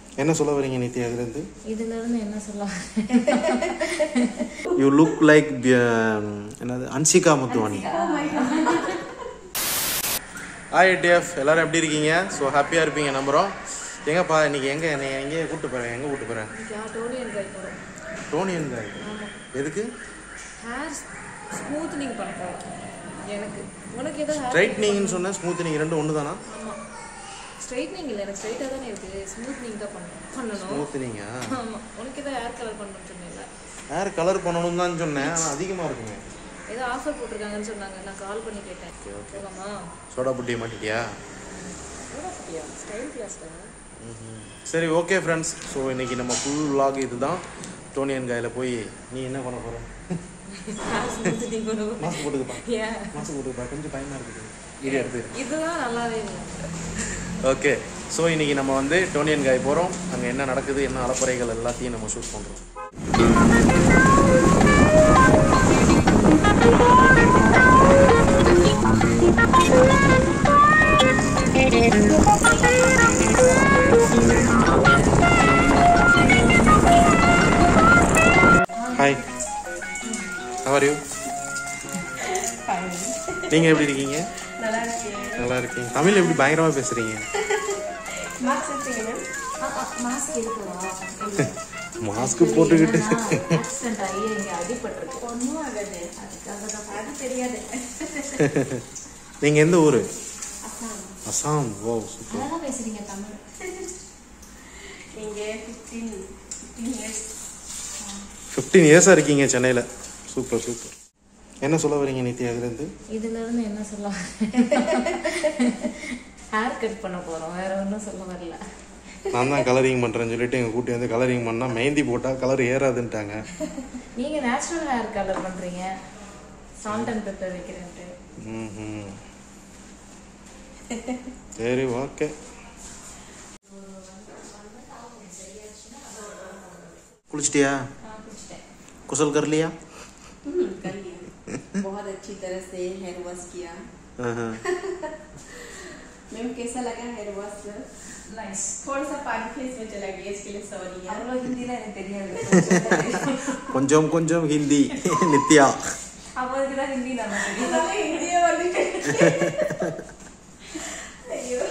என்ன சொல்ல வரீங்க நித்யா அதுலேருந்து இதுல இருந்து என்ன சொல்ல யூ லுக் லைக் என்னது அன்சிகா முத்துவானி ஹாய் டிஎஃப் எல்லாரும் எப்படி இருக்கீங்க ஸோ ஹாப்பியாக இருப்பீங்க நம்புகிறோம் எங்கப்பா இன்னைக்கு எங்கே என்னை எங்கேயே கூப்பிட்டு போகிறேன் எங்கே கூப்பிட்டு போகிறேன் டோனியன் கை போகிறோம் டோனியன் காய் எதுக்கு ஹேர் ஸ்மூத்னிங் பண்ண போகிறோம் எனக்கு உனக்கு ஏதோ ஹேர் ஸ்ட்ரைட்னிங்னு சொன்னேன் ஸ்மூத்னிங் ரெண்டும் ஒன்று தானா ஆமாம் ஸ்ட்ரைட்னிங் இல்லை எனக்கு ஸ்ட்ரைட்டாக தானே இருக்குது ஸ்மூத்னிங் தான் பண்ணணும் பண்ணணும் ஸ்மூத்னிங்கா ஆமாம் உனக்கு ஏதோ ஹேர் கலர் பண்ணணும்னு சொன்னேன்ல ஹேர் கலர் பண்ணணும்னு தான் சொன்னேன் ஆனால் அதிகமாக இருக்குமே ஏதோ ஆஃபர் போட்டிருக்காங்கன்னு சொன்னாங்க நான் கால் பண்ணி கேட்டேன் போகாமா சோடா புட்டியை மாட்டிட்டியா ஸ்டைல் கிளாஸில் சரி ஓகே ஃப்ரெண்ட்ஸ் ஸோ இன்னைக்கு நம்ம ஃபுல் vlog இதுதான் டோனியன் காயில் போய் நீ என்ன பண்ண போகிற ஸ்மூத்னிங் பண்ணுவோம் மாஸ்க் போட்டுக்கப்பா ஏன் மாஸ்க் போட்டுக்கப்பா கொஞ்சம் பயமாக இருக்குது இது எடுத்து இதுதான் நல்லாவே இல்லை ஓகே ஸோ இன்னைக்கு நம்ம வந்து டோனியன் காய் போகிறோம் அங்கே என்ன நடக்குது என்ன அலப்பறைகள் எல்லாத்தையும் நம்ம ஷூட் பண்ணுறோம் ஹாய் ஹவர் யூ நீங்கள் எப்படி இருக்கீங்க நல்லா இருக்கேன் நல்லா இருக்கீங்க தமிழ் எப்படி பயங்கரமாக பேசுகிறீங்க மார்க்ஸ் எடுத்தீங்கன்னா மாஸ்க் இருக்குதா மாஸ்க் போட்டுக்கிட்டு ஆக்சிடென்ட் ஆகி இங்கே அடிபட்டிருக்கு ஒன்றும் ஆகாது அதுக்காக தான் அது தெரியாது நீங்கள் எந்த ஊர் அசாம் அசாம் ஓ சூப்பர் அழகாக பேசுறீங்க தமிழ் இங்கே ஃபிஃப்டீன் ஃபிஃப்டீன் இயர்ஸ் ஃபிஃப்டீன் இயர்ஸாக இருக்கீங்க சென்னையில் சூப்பர் சூப்பர் என்ன சொல்ல வரீங்க நித்யா அதுலேருந்து இதுல இருந்து என்ன சொல்ல ஹேர் கட் பண்ண போறோம் வேற ஒன்றும் சொல்ல வரல நான் தான் கலரிங் பண்ணுறேன்னு சொல்லிட்டு எங்கள் கூட்டி வந்து கலரிங் பண்ணால் மெஹந்தி போட்டால் கலர் ஏறாதுன்ட்டாங்க நீங்க நேச்சுரல் ஹேர் கலர் பண்றீங்க சால்ட் அண்ட் பெப்பர் வைக்கிறேன்ட்டு ம்ஹும். சரி ஓகே குளிச்சிட்டியா குசல் கர்லியா कर लिया बहुत अच्छी तरह से हेयर वॉश किया ஆஹா. मैम कैसा लगा हेयर वॉश நைஸ் थोड़ा सा पानी फेस में चला गया इसके लिए सॉरी यार அவ்வளோ ஹிந்திலாம் எனக்கு தெரியாது கொஞ்சம் கொஞ்சம் ஹிந்தி நித்யா அவருக்கு தான் ஹிந்தி நல்லா தெரியும் अरे हिंदी वाली अयो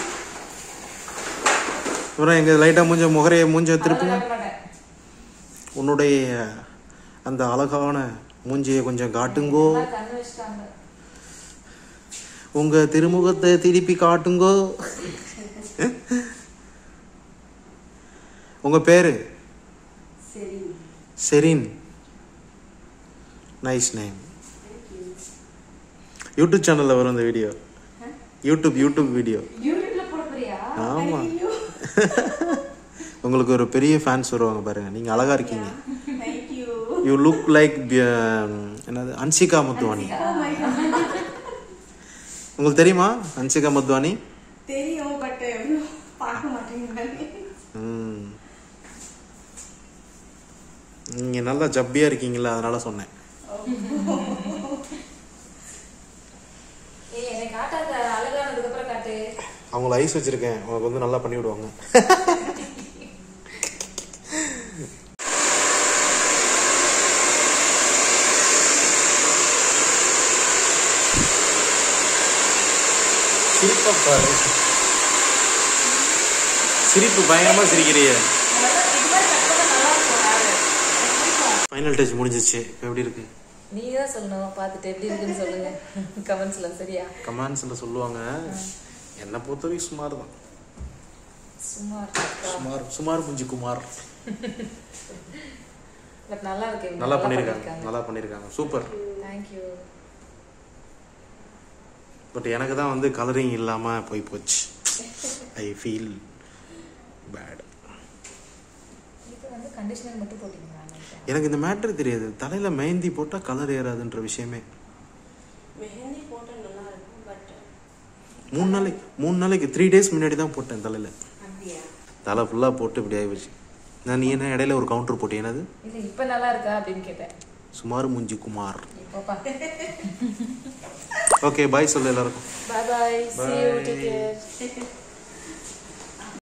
அப்புறம் எங்கள் லைட்டாக மூஞ்ச முகரைய மூஞ்ச திருப்புங்க அதெல்லாம் மாட்டேன். உன்னுடைய அந்த அழகான மூஞ்சியை கொஞ்சம் காட்டுங்கோ எல்லாம் கண்ணு வச்சுட்டாங்க உங்க திருமுகத்தை திருப்பி காட்டுங்கோ உங்க பேரு सही செரின் நைஸ் நேம் யூடியூப் சேனல்ல வரும் இந்த வீடியோ யூடியூப் யூடியூப் வீடியோ யூடியூப்ல போட போறியா ஆமா உங்களுக்கு ஒரு பெரிய ஃபேன்ஸ் வருவாங்க பாருங்க நீங்க அழகா இருக்கீங்க thank you you look like என்னது அன்சிகா முத்துவானி oh my god உங்களுக்கு தெரியுமா அன்சிகா முத்துவானி தெரியும் பட் பார்க்க மாட்டேங்கிறாங்க ம். நீங்க நல்லா ஜப்பியா இருக்கீங்களா அதனால சொன்னேன் ஏய் என்னை காட்டாத அழகானதுக்கு அப்புறம் காட்டு அவங்கள ஐஸ் வச்சிருக்கேன் உனக்கு வந்து நல்லா பண்ணி விடுவாங்க சிரிப்பா பாரு சிரிப்பு பயங்கரமா சிரிக்கிறிய ஃபைனல் டச் முடிஞ்சிச்சு இப்போ எப்படி இருக்கு நீ தான் சொல்லணும் பார்த்துட்டு எப்படி இருக்குன்னு சொல்லுங்க கமெண்ட்ஸ்ல சரியா கமெண்ட்ஸ்ல சொல்லுவாங்க என்னை பொறுத்த வரைக்கும் சுமார் தான் சும்மா இருக்கா சுமார் சுமார் குஞ்சு குமார் பட் நல்லா இருக்கு நல்லா பண்ணியிருக்காங்க நல்லா பண்ணியிருக்காங்க சூப்பர் தேங்க்யூ பட் எனக்கு தான் வந்து கலரிங் இல்லாமல் போய் போச்சு ஐ ஃபீல் பேட் இது வந்து கண்டிஷனர் மட்டும் போட்டீங்களா எனக்கு இந்த மேட்ரு தெரியாது தலையில் மெஹந்தி போட்டால் கலர் ஏறாதுன்ற விஷயமே மெஹந்தி போட்டா நல்லா இருக்கும் பட் மூணு நாளைக்கு மூணு நாளைக்கு த்ரீ டேஸ் முன்னாடி தான் போட்டேன் தலையில் அப்படியா தலை ஃபுல்லாக போட்டு இப்படி ஆகிடுச்சு நான் நீ என்ன இடையில ஒரு கவுண்டர் போட்டேன் என்னது இல்ல இப்ப நல்லா இருக்கா அப்படின்னு கேட்டேன் சுமார் முஞ்சி குமார் இப்போப்பா ஓகே பாய் சொல்லு எல்லாருக்கும் பாய் பாய் see you Bye. take care